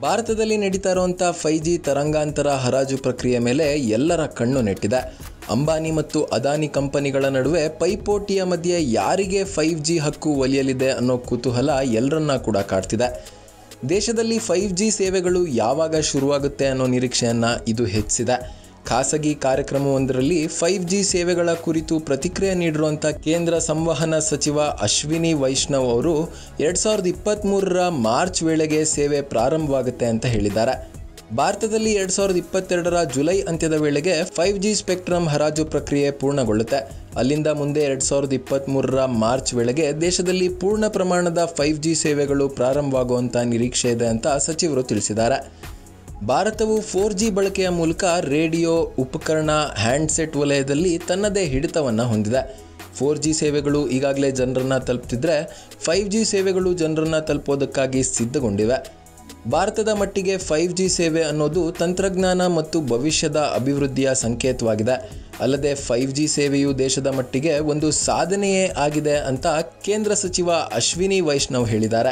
ಭಾರತದಲ್ಲಿ ನಡೀತಾ ಇರುವಂಥ ಫೈ ಜಿ ತರಂಗಾಂತರ ಹರಾಜು ಪ್ರಕ್ರಿಯೆ ಮೇಲೆ ಎಲ್ಲರ ಕಣ್ಣು ನೆಟ್ಟಿದೆ ಅಂಬಾನಿ ಮತ್ತು ಅದಾನಿ ಕಂಪನಿಗಳ ನಡುವೆ ಪೈಪೋಟಿಯ ಮಧ್ಯೆ ಯಾರಿಗೆ ಫೈವ್ ಜಿ ಹಕ್ಕು ಒಲಿಯಲಿದೆ ಅನ್ನೋ ಕುತೂಹಲ ಎಲ್ಲರನ್ನ ಕೂಡ ಕಾಡ್ತಿದೆ ದೇಶದಲ್ಲಿ ಫೈವ್ ಜಿ ಸೇವೆಗಳು ಯಾವಾಗ ಶುರುವಾಗುತ್ತೆ ಅನ್ನೋ ನಿರೀಕ್ಷೆಯನ್ನ ಇದು ಹೆಚ್ಚಿಸಿದೆ ಖಾಸಗಿ ಕಾರ್ಯಕ್ರಮವೊಂದರಲ್ಲಿ ಫೈವ್ ಜಿ ಸೇವೆಗಳ ಕುರಿತು ಪ್ರತಿಕ್ರಿಯೆ ನೀಡಿರುವಂಥ ಕೇಂದ್ರ ಸಂವಹನ ಸಚಿವ ಅಶ್ವಿನಿ ವೈಷ್ಣವ್ ಅವರು ಎರಡು ಸಾವಿರದ ಇಪ್ಪತ್ತ್ಮೂರರ ಮಾರ್ಚ್ ವೇಳೆಗೆ ಸೇವೆ ಪ್ರಾರಂಭವಾಗುತ್ತೆ ಅಂತ ಹೇಳಿದ್ದಾರೆ ಭಾರತದಲ್ಲಿ ಎರಡು ಸಾವಿರದ ಇಪ್ಪತ್ತೆರಡರ ಜುಲೈ ಅಂತ್ಯದ ವೇಳೆಗೆ ಫೈವ್ ಜಿ ಸ್ಪೆಕ್ಟ್ರಮ್ ಹರಾಜು ಪ್ರಕ್ರಿಯೆ ಪೂರ್ಣಗೊಳ್ಳುತ್ತೆ ಅಲ್ಲಿಂದ ಮುಂದೆ ಎರಡು ಸಾವಿರದ ಇಪ್ಪತ್ತ್ಮೂರರ ಮಾರ್ಚ್ ವೇಳೆಗೆ ದೇಶದಲ್ಲಿ ಪೂರ್ಣ ಪ್ರಮಾಣದ ಫೈವ್ ಜಿ ಸೇವೆಗಳು ಪ್ರಾರಂಭವಾಗುವಂಥ ನಿರೀಕ್ಷೆ ಇದೆ ಅಂತ ಸಚಿವರು ತಿಳಿಸಿದ್ದಾರೆ ಭಾರತವು ಫೋರ್ ಜಿ ಬಳಕೆಯ ಮೂಲಕ ರೇಡಿಯೋ ಉಪಕರಣ ಹ್ಯಾಂಡ್ಸೆಟ್ ವಲಯದಲ್ಲಿ ತನ್ನದೇ ಹಿಡಿತವನ್ನು ಹೊಂದಿದೆ ಫೋರ್ ಜಿ ಸೇವೆಗಳು ಈಗಾಗಲೇ ಜನರನ್ನು ತಲುಪ್ತಿದ್ರೆ ಫೈವ್ ಜಿ ಸೇವೆಗಳು ಜನರನ್ನು ತಲುಪೋದಕ್ಕಾಗಿ ಸಿದ್ಧಗೊಂಡಿವೆ ಭಾರತದ ಮಟ್ಟಿಗೆ ಫೈವ್ ಜಿ ಸೇವೆ ಅನ್ನೋದು ತಂತ್ರಜ್ಞಾನ ಮತ್ತು ಭವಿಷ್ಯದ ಅಭಿವೃದ್ಧಿಯ ಸಂಕೇತವಾಗಿದೆ ಅಲ್ಲದೆ ಫೈವ್ ಜಿ ಸೇವೆಯು ದೇಶದ ಮಟ್ಟಿಗೆ ಒಂದು ಸಾಧನೆಯೇ ಆಗಿದೆ ಅಂತ ಕೇಂದ್ರ ಸಚಿವ ಅಶ್ವಿನಿ ವೈಷ್ಣವ್ ಹೇಳಿದ್ದಾರೆ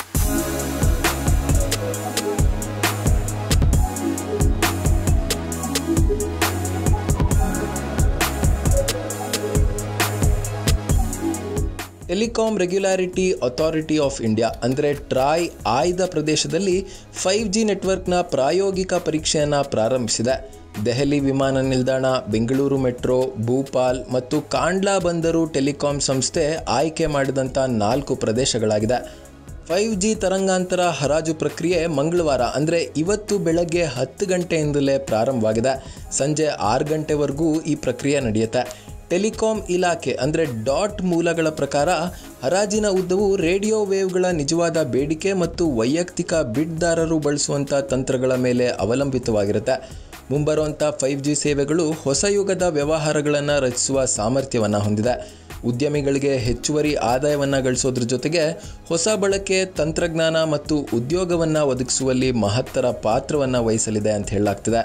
telecom regularity authority of India ಅಂದರೆ ಟ್ರಾಯ್ ಆಯ್ದ ಪ್ರದೇಶದಲ್ಲಿ ಫೈವ್ ಜಿ ನೆಟ್ವರ್ಕ್ನ ಪ್ರಾಯೋಗಿಕ ಪರೀಕ್ಷೆಯನ್ನು ಪ್ರಾರಂಭಿಸಿದೆ ದೆಹಲಿ ವಿಮಾನ ನಿಲ್ದಾಣ ಬೆಂಗಳೂರು ಮೆಟ್ರೋ ಭೂಪಾಲ್ ಮತ್ತು ಕಾಂಡ್ಲಾ ಬಂದರು ಟೆಲಿಕಾಂ ಸಂಸ್ಥೆ ಆಯ್ಕೆ ಮಾಡಿದಂಥ ನಾಲ್ಕು ಪ್ರದೇಶಗಳಾಗಿದೆ ಫೈವ್ ಜಿ ತರಂಗಾಂತರ ಹರಾಜು ಪ್ರಕ್ರಿಯೆ ಮಂಗಳವಾರ ಅಂದರೆ ಇವತ್ತು ಬೆಳಗ್ಗೆ ಹತ್ತು ಗಂಟೆಯಿಂದಲೇ ಪ್ರಾರಂಭವಾಗಿದೆ ಸಂಜೆ ಆರು ಗಂಟೆವರೆಗೂ ಈ ಪ್ರಕ್ರಿಯೆ ನಡೆಯುತ್ತೆ ಟೆಲಿಕಾಂ ಇಲಾಖೆ ಅಂದರೆ ಡಾಟ್ ಮೂಲಗಳ ಪ್ರಕಾರ ಹರಾಜಿನ ಉದ್ದವು ರೇಡಿಯೋ ವೇವ್ಗಳ ನಿಜವಾದ ಬೇಡಿಕೆ ಮತ್ತು ವೈಯಕ್ತಿಕ ಬಿಡ್ದಾರರು ಬಳಸುವಂಥ ತಂತ್ರಗಳ ಮೇಲೆ ಅವಲಂಬಿತವಾಗಿರುತ್ತೆ ಮುಂಬರುವಂಥ ಫೈವ್ ಜಿ ಸೇವೆಗಳು ಹೊಸ ಯುಗದ ವ್ಯವಹಾರಗಳನ್ನು ರಚಿಸುವ ಸಾಮರ್ಥ್ಯವನ್ನು ಹೊಂದಿದೆ ಉದ್ಯಮಿಗಳಿಗೆ ಹೆಚ್ಚುವರಿ ಆದಾಯವನ್ನು ಗಳಿಸೋದ್ರ ಜೊತೆಗೆ ಹೊಸ ಬಳಕೆ ತಂತ್ರಜ್ಞಾನ ಮತ್ತು ಉದ್ಯೋಗವನ್ನು ಒದಗಿಸುವಲ್ಲಿ ಮಹತ್ತರ ಪಾತ್ರವನ್ನು ವಹಿಸಲಿದೆ ಅಂತ ಹೇಳಲಾಗ್ತಿದೆ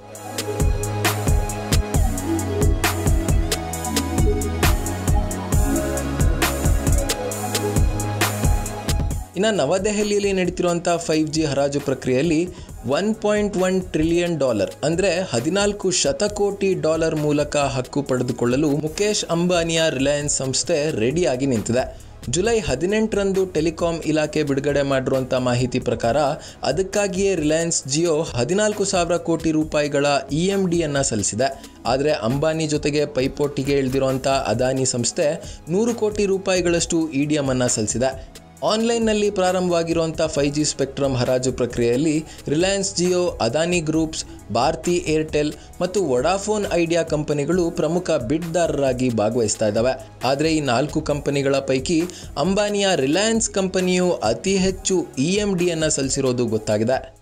ಇನ್ನು ನವದೆಹಲಿಯಲ್ಲಿ ನಡೀತಿರುವಂಥ ಫೈವ್ ಜಿ ಹರಾಜು ಪ್ರಕ್ರಿಯೆಯಲ್ಲಿ one point one trillion dollar ಅಂದರೆ ಹದಿನಾಲ್ಕು ಶತಕೋಟಿ ಡಾಲರ್ ಮೂಲಕ ಹಕ್ಕು ಪಡೆದುಕೊಳ್ಳಲು ಮುಖೇಶ್ ಅಂಬಾನಿಯ ರಿಲಯನ್ಸ್ ಸಂಸ್ಥೆ ರೆಡಿಯಾಗಿ ನಿಂತಿದೆ ಜುಲೈ ಹದಿನೆಂಟರಂದು ಟೆಲಿಕಾಂ ಇಲಾಖೆ ಬಿಡುಗಡೆ ಮಾಡಿರುವಂಥ ಮಾಹಿತಿ ಪ್ರಕಾರ ಅದಕ್ಕಾಗಿಯೇ ರಿಲಯನ್ಸ್ ಜಿಯೋ ಹದಿನಾಲ್ಕು ಸಾವಿರ ಕೋಟಿ ರೂಪಾಯಿಗಳ ಇ ಎಮ್ ಡಿಯನ್ನು ಸಲ್ಲಿಸಿದೆ ಆದರೆ ಅಂಬಾನಿ ಜೊತೆಗೆ ಪೈಪೋಟಿಗೆ ಇಳಿದಿರುವಂಥ ಅದಾನಿ ಸಂಸ್ಥೆ ನೂರು ಕೋಟಿ ರೂಪಾಯಿಗಳಷ್ಟು ಇ ಡಿ ಎಮ್ ಅನ್ನು ಸಲ್ಲಿಸಿದೆ ಆನ್ಲೈನ್ನಲ್ಲಿ ಪ್ರಾರಂಭವಾಗಿರುವಂಥ ಫೈವ್ ಜಿ ಸ್ಪೆಕ್ಟ್ರಮ್ ಹರಾಜು ಪ್ರಕ್ರಿಯೆಯಲ್ಲಿ Reliance Jio Adani groups Bharti Airtel ಮತ್ತು ವಡಾಫೋನ್ ಐಡಿಯಾ ಕಂಪನಿಗಳು ಪ್ರಮುಖ ಬಿಡ್ದಾರರಾಗಿ ಭಾಗವಹಿಸ್ತಾ ಇದ್ದಾವೆ ಆದರೆ ಈ ನಾಲ್ಕು ಕಂಪನಿಗಳ ಪೈಕಿ ಅಂಬಾನಿಯ ರಿಲಯನ್ಸ್ ಕಂಪನಿಯು ಅತಿ ಹೆಚ್ಚು ಇ ಎಮ್ ಡಿಯನ್ನು ಸಲ್ಲಿಸಿರೋದು ಗೊತ್ತಾಗಿದೆ